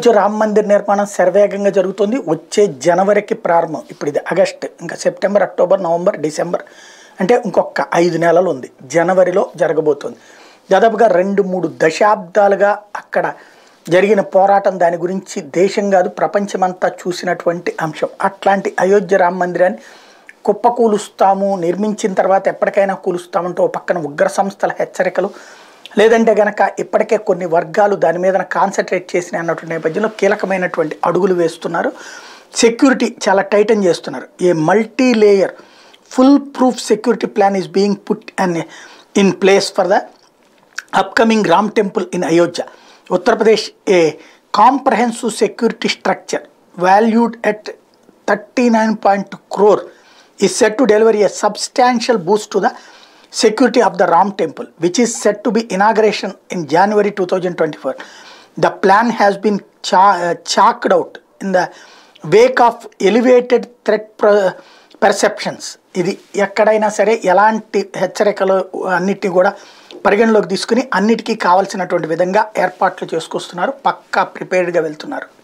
అయోధ్య రామ మందిర్ నిర్మాణం శరవేగంగా జరుగుతుంది వచ్చే జనవరికి ప్రారంభం ఇప్పుడు ఇది ఆగస్ట్ ఇంకా సెప్టెంబర్ అక్టోబర్ నవంబర్ డిసెంబర్ అంటే ఇంకొక ఐదు నెలలు ఉంది జనవరిలో జరగబోతుంది దాదాపుగా రెండు మూడు దశాబ్దాలుగా అక్కడ జరిగిన పోరాటం దాని గురించి దేశం కాదు ప్రపంచమంతా చూసినటువంటి అంశం అట్లాంటి అయోధ్య రామ మందిరాన్ని కుప్పకూలుస్తాము నిర్మించిన తర్వాత ఎప్పటికైనా కూలుస్తామంటూ ఓ పక్కన ఉగ్ర సంస్థల హెచ్చరికలు లేదంటే గనక ఇప్పటికే కొన్ని వర్గాలు దాని మీద కాన్సన్ట్రేట్ చేసిన అన్నటువంటి నేపథ్యంలో కీలకమైనటువంటి అడుగులు వేస్తున్నారు సెక్యూరిటీ చాలా టైటన్ చేస్తున్నారు a multi layer full proof security plan is being put and in place for the upcoming Ram temple in Ayodhya Uttar Pradesh a comprehensive security structure valued at thirty nine point crore is set to deliver a substantial boost to the security of the Ram temple, which is set to be inauguration in January 2024. The plan has been cha- uh, chalked out in the wake of elevated threat per- perceptions. ఇది ఎక్కడైనా సరే ఎలాంటి హెచ్చరికలు అన్నిటిని కూడా పరిగణలోకి తీసుకుని అన్నిటికీ కావాల్సినటువంటి విధంగా ఏర్పాట్లు చేసుకొస్తున్నారు పక్కా ప్రిపేర్డ్గా వెళ్తున్నారు